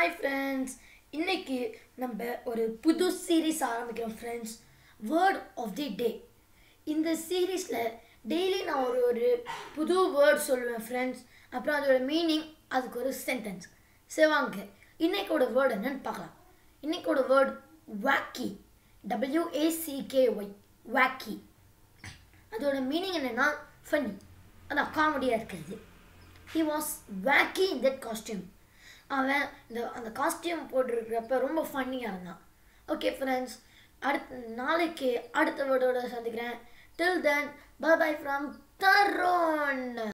hi friends இன்னைக்கு நம்ம ஒரு புது சீரீஸ் ஆரம்பிக்கிறோம் friends word of the day இந்த சீரீஸில் டெய்லி நான் ஒரு ஒரு புது வேர்ட் சொல்லுவேன் ஃப்ரெண்ட்ஸ் அப்புறம் அதோட மீனிங் அதுக்கு ஒரு சென்டென்ஸ் சரி வாங்க இன்னைக்கோட வேர்டு என்னன்னு பார்க்கலாம் இன்னைக்கோட வேர்ட் வாக்கி டபிள்யூஏசிகேஒய் வாக்கி அதோட மீனிங் என்னன்னா ஃபன்னி அதான் காமெடியாக இருக்கிறது he was wacky in that costume அவன் இந்த அந்த காஸ்டியூம் போட்டிருக்கிறப்ப ரொம்ப ஃபன்னியாக இருந்தான் ஓகே ஃப்ரெண்ட்ஸ் அடுத்த நாளைக்கு அடுத்த வேர்டோட சந்திக்கிறேன் till then bye bye from Tarun